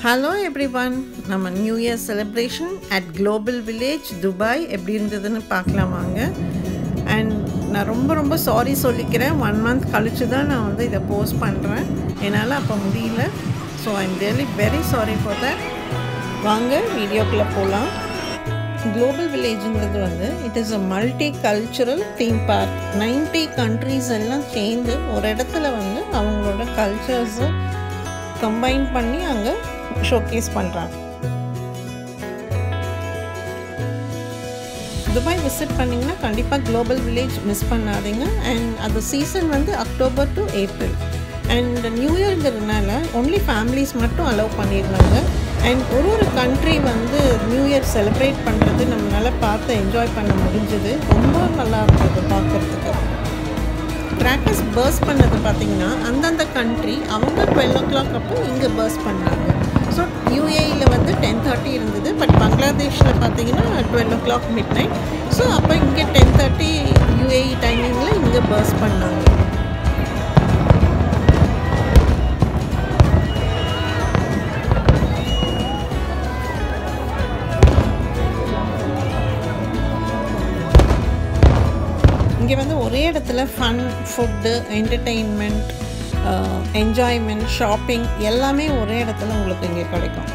Hello everyone நம்ம new year celebration at global village Dubai எப்படி இருந்ததுன்னு பார்க்கலாம் வாங்க அண்ட் நான் ரொம்ப ரொம்ப சாரி சொல்லிக்கிறேன் ஒன் மந்த் கழிச்சு தான் நான் வந்து இதை போஸ்ட் பண்ணுறேன் என்னால் அப்போ முடியல so I am really very sorry for that வாங்க வீடியோக்குள்ளே போகலாம் குளோபல் வில்லேஜுங்கிறது வந்து it is a multi cultural theme park ninety countries எல்லாம் சேர்ந்து ஒரு இடத்துல வந்து அவங்களோட கல்ச்சர்ஸை கம்பைன் பண்ணி அங்கே ஷோகேஸ் பண்ணுறாங்க துபாய் விசிட் பண்ணிங்கன்னா கண்டிப்பாக குளோபல் வில்லேஜ் மிஸ் பண்ணாதீங்க அண்ட் அந்த சீசன் வந்து October to April and new இயர்ங்கிறதுனால ஒன்லி ஃபேமிலிஸ் மட்டும் அலோவ் பண்ணியிருந்தாங்க அண்ட் ஒரு ஒரு கண்ட்ரி வந்து நியூ இயர் செலிப்ரேட் பண்ணுறது நம்மளால் பார்த்து என்ஜாய் பண்ண முடிஞ்சது ரொம்ப நல்லா இருந்தது பார்க்குறதுக்கு கிராக்கர்ஸ் பர்ஸ் பண்ணது பார்த்தீங்கன்னா அந்தந்த கண்ட்ரி அவங்க டுவெல் ஓ கிளாக் அப்போ இங்கே பர்ஸ் பண்ணாங்க ஸோ யூஏயில் வந்து டென் தேர்ட்டி இருந்தது பட் பங்களாதேஷில் பார்த்தீங்கன்னா twelve o'clock midnight so அப்போ இங்கே டென் தேர்ட்டி யூஏஇ டைமிங்கில் இங்கே பர்ஸ் பண்ணாங்க இங்கே வந்து ஒரே இடத்துல fun food entertainment enjoyment shopping எல்லாமே ஒரே இடத்துல உங்களுக்கு இங்கே கிடைக்கும்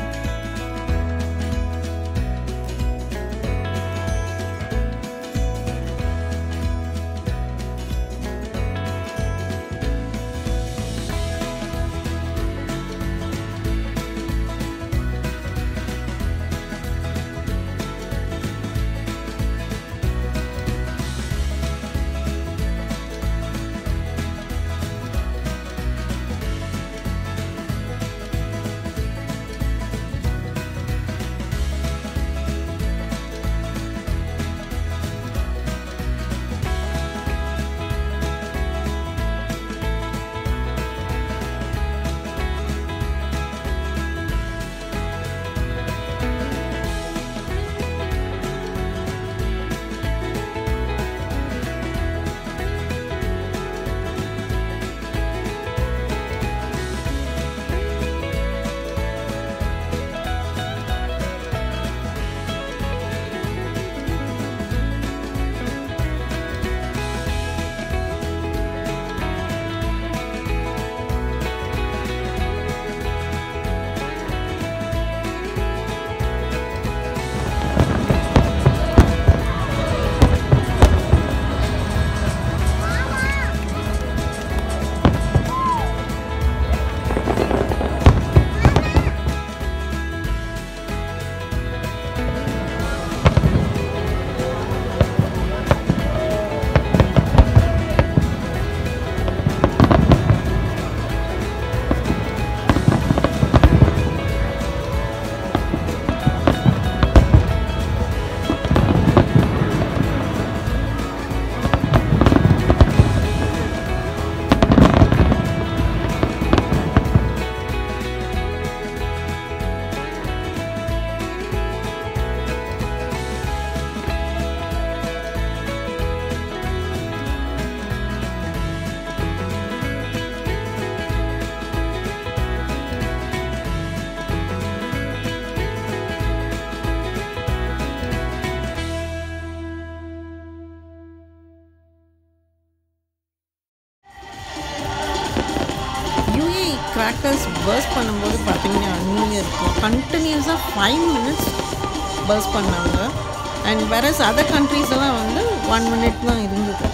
யூஏ கிராக்கர்ஸ் பர்ஸ் பண்ணும்போது பார்த்தீங்கன்னா நியூ இயர்க்கு கண்டினியூஸாக ஃபைவ் மினிட்ஸ் பர்ஸ் பண்ணாங்க அண்ட் வேற அதர் கண்ட்ரீஸ் எல்லாம் வந்து ஒன் மினிட் தான் இருந்தது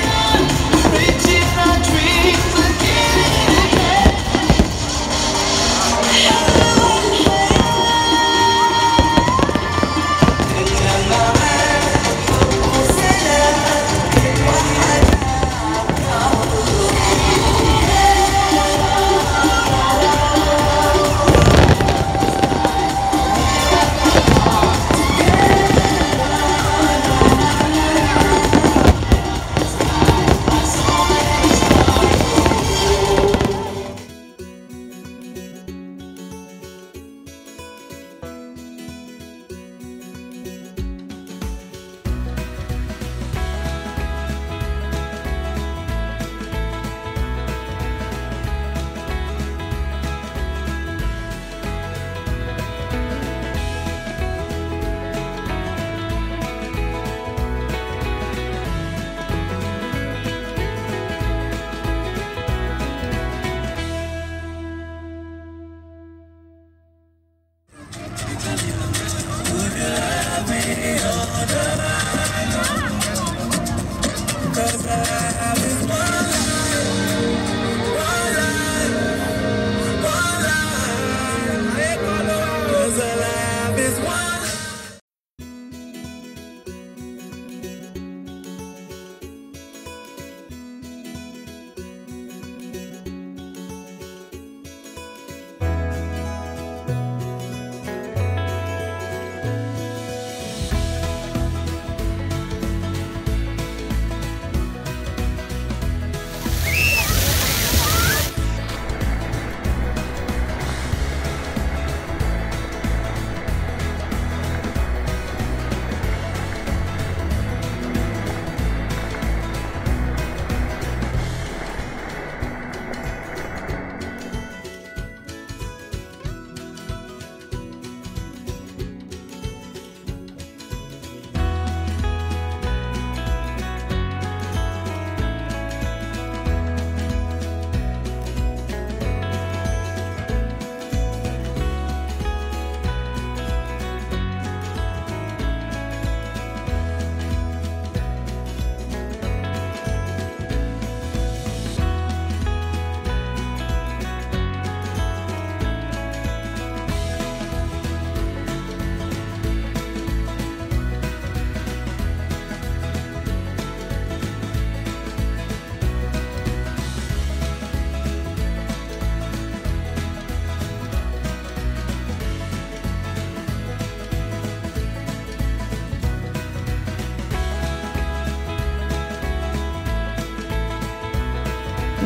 Reaching our dreams again and again.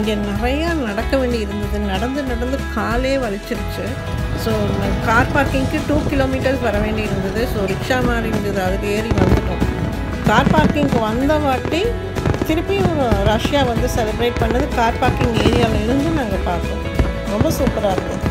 இங்கே நிறையா நடக்க வேண்டி இருந்தது நடந்து நடந்து காலே வலிச்சிருச்சு ஸோ கார் பார்க்கிங்க்கு டூ கிலோமீட்டர்ஸ் வர வேண்டி இருந்தது ஸோ ரிக்ஷா மாதிரி இருந்தது அதுக்கு ஏறி வந்துட்டோம் கார் பார்க்கிங்க்கு வந்த வாட்டி திருப்பியும் ரஷ்யா வந்து செலிப்ரேட் பண்ணது கார் பார்க்கிங் ஏரியாவில் இருந்து நாங்கள் பார்த்தோம் ரொம்ப சூப்பராக இருந்தது